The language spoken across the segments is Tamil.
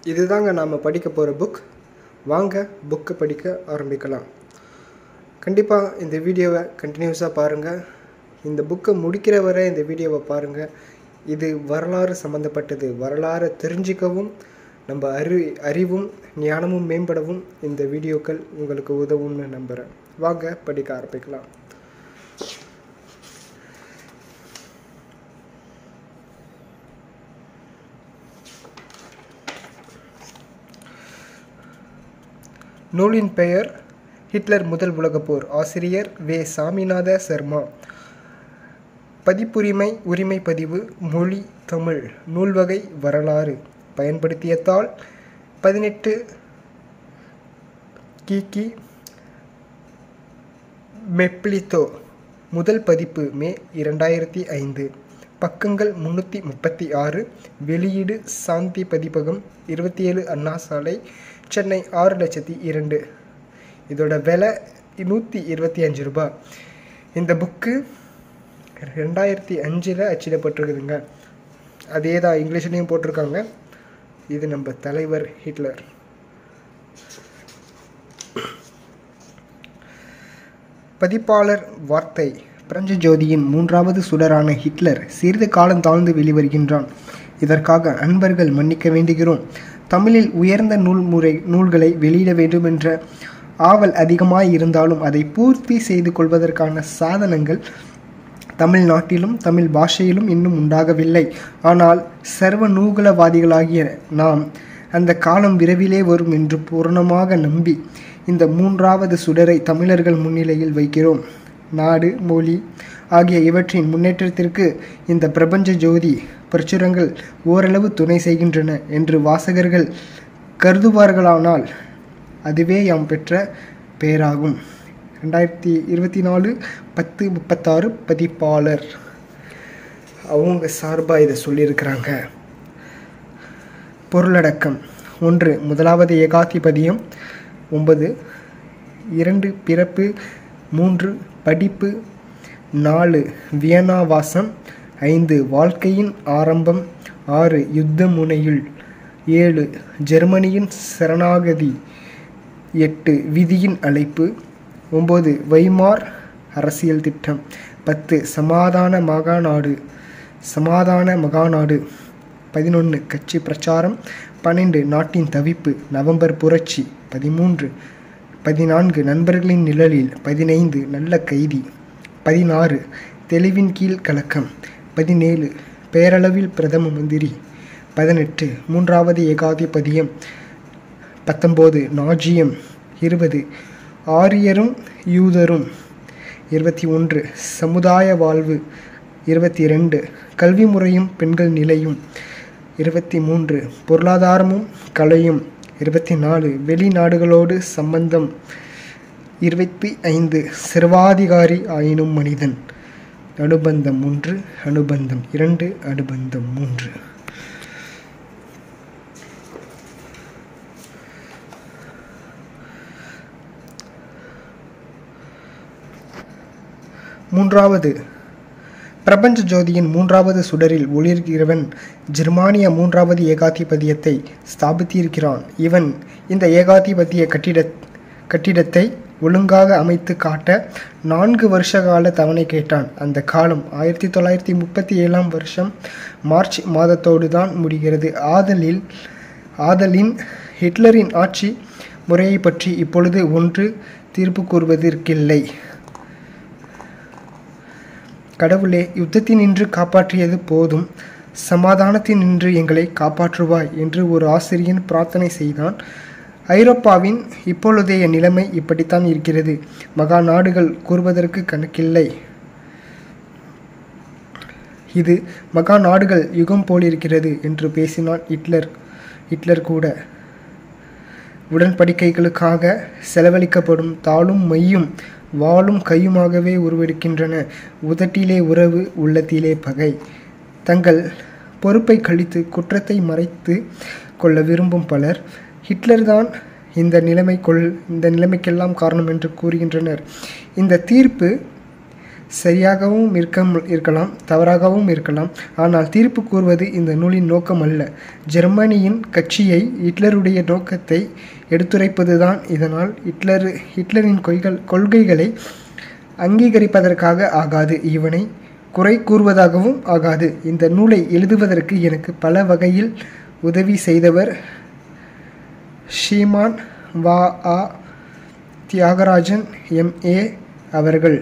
இதுதாங்க நாம் படிக்க போகிற புக் வாங்க புக்கை படிக்க ஆரம்பிக்கலாம் கண்டிப்பாக இந்த வீடியோவை கண்டினியூஸாக பாருங்கள் இந்த புக்கை முடிக்கிற வரை இந்த வீடியோவை பாருங்கள் இது வரலாறு சம்மந்தப்பட்டது வரலாறை தெரிஞ்சிக்கவும் நம்ம அறி அறிவும் ஞானமும் மேம்படவும் இந்த வீடியோக்கள் உங்களுக்கு உதவும்னு நம்புகிறேன் வாங்க படிக்க ஆரம்பிக்கலாம் நூலின் பெயர் ஹிட்லர் முதல் உலகப் போர் ஆசிரியர் வே சாமிநாத சர்மா பதிப்புரிமை உரிமை பதிவு மொழி தமிழ் நூல்வகை வரலாறு பயன்படுத்திய தாள் பதினெட்டு கிகி மெப்ளித்தோ முதல் பதிப்பு மே இரண்டாயிரத்தி ஐந்து பக்கங்கள் முந்நூற்றி முப்பத்தி ஆறு வெளியீடு சாந்தி பதிப்பகம் இருபத்தி ஏழு அண்ணா சாலை சென்னை ஆறு லட்சத்தி இரண்டு இதோட விலை நூற்றி இருபத்தி அஞ்சு ரூபாய் இந்த புக்கு ரெண்டாயிரத்தி அஞ்சில் அச்சிடப்பட்டிருக்குதுங்க அதே தான் இங்கிலீஷ்லேயும் போட்டிருக்காங்க இது நம்ம தலைவர் ஹிட்லர் பதிப்பாளர் வார்த்தை பிரஞ்ச ஜோதியின் மூன்றாவது சுடரான ஹிட்லர் சிறிது காலம் தாழ்ந்து வெளிவருகின்றான் இதற்காக அன்பர்கள் மன்னிக்க வேண்டுகிறோம் தமிழில் உயர்ந்த நூல் முறை நூல்களை வெளியிட வேண்டுமென்ற ஆவல் அதிகமாய் இருந்தாலும் அதை பூர்த்தி செய்து கொள்வதற்கான சாதனங்கள் தமிழ்நாட்டிலும் தமிழ் பாஷையிலும் இன்னும் உண்டாகவில்லை ஆனால் சர்வ நூகலவாதிகளாகிய நாம் அந்த காலம் விரைவிலே வரும் என்று பூரணமாக நம்பி இந்த மூன்றாவது சுடரை தமிழர்கள் முன்னிலையில் வைக்கிறோம் நாடு மொழி ஆகிய இவற்றின் முன்னேற்றத்திற்கு இந்த பிரபஞ்ச ஜோதி பிரச்சுரங்கள் ஓரளவு துணை செய்கின்றன என்று வாசகர்கள் கருதுவார்களானால் அதுவே யாம் பெற்ற பெயராகும் ரெண்டாயிரத்தி இருபத்தி நாலு பத்து முப்பத்தாறு பதிப்பாளர் அவங்க சார்பாக இதை சொல்லியிருக்கிறாங்க பொருளடக்கம் ஒன்று முதலாவது ஏகாதிபதியம் ஒன்பது இரண்டு பிறப்பு மூன்று படிப்பு நாலு வியனா வாசம் ஐந்து வாழ்க்கையின் ஆரம்பம் ஆறு யுத்த முனையுள் ஏழு ஜெர்மனியின் சரணாகதி எட்டு விதியின் அழைப்பு ஒம்பது வைமார் அரசியல் திட்டம் பத்து சமாதான மகாநாடு சமாதான மகாநாடு பதினொன்று கட்சி பிரச்சாரம் பன்னெண்டு நாட்டின் தவிப்பு நவம்பர் புரட்சி பதிமூன்று பதினான்கு நண்பர்களின் நிழலில் பதினைந்து நல்ல கைதி பதினாறு தெளிவின் கீழ் கலக்கம் பதினேழு பெயரளவில் பிரதம மந்திரி பதினெட்டு மூன்றாவது ஏகாதிபதியம் பத்தொம்போது நாஜியம் இருபது ஆரியரும் யூதரும் இருபத்தி ஒன்று சமுதாய வாழ்வு இருபத்தி ரெண்டு கல்வி முறையும் பெண்கள் நிலையும் இருபத்தி மூன்று பொருளாதாரமும் கலையும் இருபத்தி நாலு வெளிநாடுகளோடு சம்பந்தம் இருபத்தி ஐந்து சர்வாதிகாரி ஆயினும் மனிதன் அனுபந்தம் ஒன்று அனுபந்தம் இரண்டு அனுபந்தம் மூன்று மூன்றாவது பிரபஞ்ச ஜோதியின் மூன்றாவது சுடரில் ஒளிர்கிறவன் ஜெர்மானிய மூன்றாவது ஏகாதிபத்தியத்தை ஸ்தாபித்திருக்கிறான் இவன் இந்த ஏகாதிபத்திய கட்டிட கட்டிடத்தை ஒழுங்காக அமைத்து காட்ட நான்கு வருஷ கால தவணை கேட்டான் அந்த காலம் ஆயிரத்தி தொள்ளாயிரத்தி முப்பத்தி ஏழாம் வருஷம் மார்ச் மாதத்தோடு தான் முடிகிறது ஆதலில் ஆதலின் ஹிட்லரின் ஆட்சி முறையை பற்றி இப்பொழுது ஒன்று தீர்ப்பு கூறுவதற்கில்லை கடவுளே யுத்தத்தினின்று காப்பாற்றியது போதும் சமாதானத்தினின்று எங்களை காப்பாற்றுவாய் என்று ஒரு ஆசிரியன் பிரார்த்தனை செய்தான் ஐரோப்பாவின் இப்பொழுதைய நிலைமை இப்படித்தான் இருக்கிறது மகா நாடுகள் கூறுவதற்கு கணக்கில்லை இது மகா நாடுகள் யுகம் போலிருக்கிறது என்று பேசினான் ஹிட்லர் ஹிட்லர் கூட உடன்படிக்கைகளுக்காக செலவழிக்கப்படும் தாளும் மையும் வாளும் கையுமாகவே உருவெடுக்கின்றன உதட்டிலே உறவு உள்ளத்திலே பகை தங்கள் பொறுப்பை கழித்து குற்றத்தை மறைத்து கொள்ள விரும்பும் பலர் ஹிட்லர் தான் இந்த நிலைமை கொள் இந்த நிலைமைக்கெல்லாம் காரணம் என்று கூறுகின்றனர் இந்த தீர்ப்பு சரியாகவும் இருக்க இருக்கலாம் தவறாகவும் இருக்கலாம் ஆனால் தீர்ப்பு கூறுவது இந்த நூலின் நோக்கம் அல்ல ஜெர்மனியின் கட்சியை ஹிட்லருடைய நோக்கத்தை எடுத்துரைப்பதுதான் இதனால் ஹிட்லர் ஹிட்லரின் கொய்கள் கொள்கைகளை அங்கீகரிப்பதற்காக ஆகாது இவனை குறை கூறுவதாகவும் ஆகாது இந்த நூலை எழுதுவதற்கு எனக்கு பல வகையில் உதவி செய்தவர் ஷீமான் வா ஆ தியாகராஜன் எம்ஏ அவர்கள்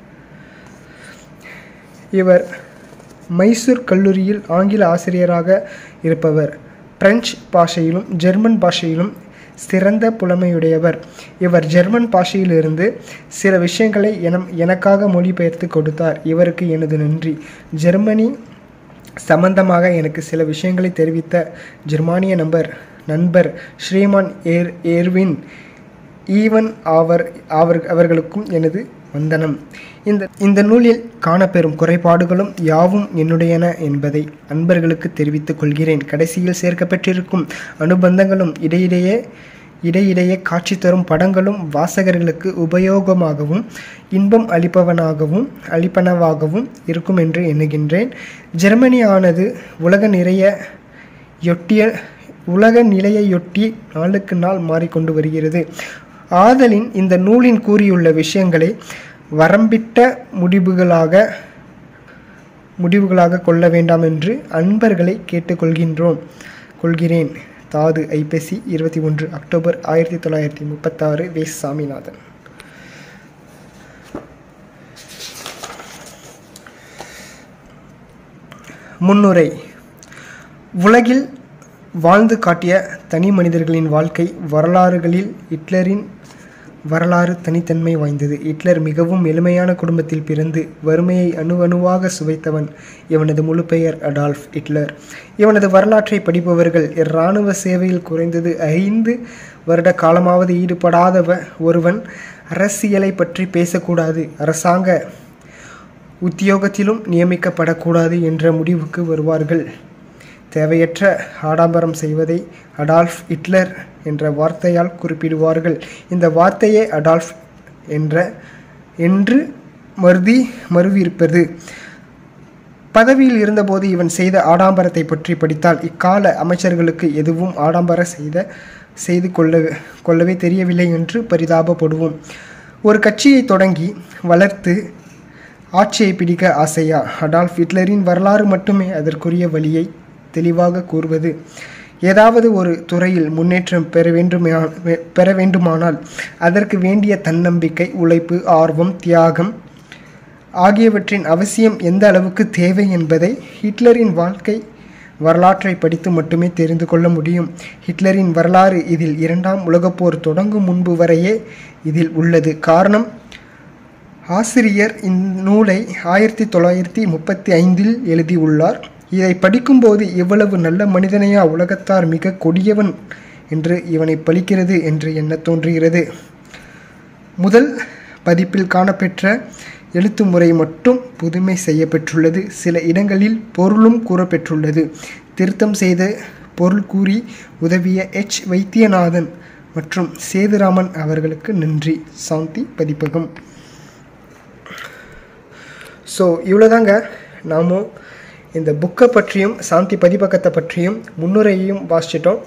இவர் மைசூர் கல்லூரியில் ஆங்கில ஆசிரியராக இருப்பவர் பிரெஞ்சு பாஷையிலும் ஜெர்மன் பாஷையிலும் சிறந்த புலமையுடையவர் இவர் ஜெர்மன் பாஷையிலிருந்து சில விஷயங்களை எனம் எனக்காக மொழிபெயர்த்து கொடுத்தார் இவருக்கு எனது நன்றி ஜெர்மனி சம்பந்தமாக எனக்கு சில விஷயங்களை தெரிவித்த ஜெர்மானிய நம்பர் நண்பர் ஸ்ரீமான் ஏர் ஏர்வின் ஈவன் அவர் அவர் அவர்களுக்கும் எனது வந்தனம் இந்த இந்த நூலில் காணப்பெறும் குறைபாடுகளும் யாவும் என்னுடையன என்பதை அன்பர்களுக்கு தெரிவித்துக் கொள்கிறேன் கடைசியில் சேர்க்கப்பட்டிருக்கும் அனுபந்தங்களும் இடையிடையே இடையிடையே காட்சி தரும் படங்களும் வாசகர்களுக்கு உபயோகமாகவும் இன்பம் அளிப்பவனாகவும் அளிப்பனவாகவும் இருக்கும் என்று எண்ணுகின்றேன் ஜெர்மனியானது உலக நிறைய யொட்டிய உலக நிலையையொட்டி நாளுக்கு நாள் மாறிக்கொண்டு வருகிறது ஆதலின் இந்த நூலின் கூறியுள்ள விஷயங்களை வரம்பிட்ட முடிவுகளாக முடிவுகளாக கொள்ள வேண்டாம் என்று அன்பர்களை கேட்டுக்கொள்கின்றோம் கொள்கிறேன் தாது ஐப்பசி இருபத்தி ஒன்று அக்டோபர் ஆயிரத்தி தொள்ளாயிரத்தி முப்பத்தாறு வே சாமிநாதன் முன்னுரை உலகில் வாழ்ந்து காட்டிய தனி மனிதர்களின் வாழ்க்கை வரலாறுகளில் ஹிட்லரின் வரலாறு தனித்தன்மை வாய்ந்தது ஹிட்லர் மிகவும் எளிமையான குடும்பத்தில் பிறந்து வறுமையை அணுவணுவாக சுவைத்தவன் இவனது முழு பெயர் அடால்ஃப் ஹிட்லர் இவனது வரலாற்றை படிப்பவர்கள் இராணுவ சேவையில் குறைந்தது ஐந்து வருட காலமாவது ஈடுபடாதவ ஒருவன் அரசியலை பற்றி பேசக்கூடாது அரசாங்க உத்தியோகத்திலும் நியமிக்கப்படக்கூடாது என்ற முடிவுக்கு வருவார்கள் தேவையற்ற ஆடம்பரம் செய்வதை அடால்ஃப் ஹிட்லர் என்ற வார்த்தையால் குறிப்பிடுவார்கள் இந்த வார்த்தையே அடால்ஃப் என்ற என்று மருதி மருவியிருப்பது பதவியில் இருந்தபோது இவன் செய்த ஆடம்பரத்தை பற்றி படித்தால் இக்கால அமைச்சர்களுக்கு எதுவும் ஆடம்பர செய்த செய்து கொள்ள கொள்ளவே தெரியவில்லை என்று பரிதாபப்படுவோம் ஒரு கட்சியை தொடங்கி வளர்த்து ஆட்சியை பிடிக்க ஆசையா அடால்ஃப் ஹிட்லரின் வரலாறு மட்டுமே அதற்குரிய வழியை தெளிவாக கூறுவது ஏதாவது ஒரு துறையில் முன்னேற்றம் பெற வேண்டுமே பெற வேண்டுமானால் அதற்கு வேண்டிய தன்னம்பிக்கை உழைப்பு ஆர்வம் தியாகம் ஆகியவற்றின் அவசியம் எந்த அளவுக்கு தேவை என்பதை ஹிட்லரின் வாழ்க்கை வரலாற்றை படித்து மட்டுமே தெரிந்து கொள்ள முடியும் ஹிட்லரின் வரலாறு இதில் இரண்டாம் உலகப்போர் தொடங்கும் முன்பு வரையே இதில் உள்ளது காரணம் ஆசிரியர் இந்நூலை ஆயிரத்தி தொள்ளாயிரத்தி முப்பத்தி ஐந்தில் எழுதியுள்ளார் இதை படிக்கும்போது இவ்வளவு நல்ல மனிதனையா உலகத்தார் மிக கொடியவன் என்று இவனை பலிக்கிறது என்று எண்ண தோன்றுகிறது முதல் பதிப்பில் காணப்பெற்ற எழுத்து முறை மட்டும் புதுமை செய்யப்பெற்றுள்ளது சில இடங்களில் பொருளும் கூறப்பெற்றுள்ளது திருத்தம் செய்த பொருள் கூறி உதவிய எச் வைத்தியநாதன் மற்றும் சேதுராமன் அவர்களுக்கு நன்றி சாந்தி பதிப்பகம் ஸோ இவ்வளோதாங்க நாமும் இந்த புக்கை பற்றியும் சாந்தி பதிப்பகத்தை பற்றியும் முன்னுரையையும் வாசிச்சிட்டோம்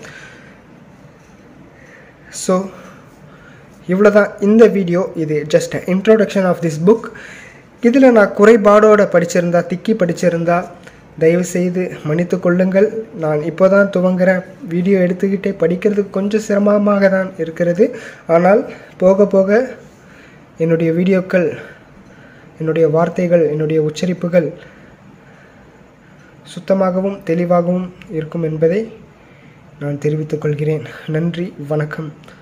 ஸோ இவ்வளோதான் இந்த வீடியோ இது just introduction of this book இதில் நான் குறைபாடோட படிச்சிருந்தா திக்கி படிச்சிருந்தா தயவுசெய்து மன்னித்து கொள்ளுங்கள் நான் இப்போ தான் துவங்குறேன் வீடியோ எடுத்துக்கிட்டே படிக்கிறதுக்கு கொஞ்சம் சிரமமாக தான் இருக்கிறது ஆனால் போக போக என்னுடைய வீடியோக்கள் என்னுடைய வார்த்தைகள் என்னுடைய உச்சரிப்புகள் சுத்தமாகவும் தெளிவாகவும் இருக்கும் என்பதை நான் தெரிவித்துக் கொள்கிறேன் நன்றி வணக்கம்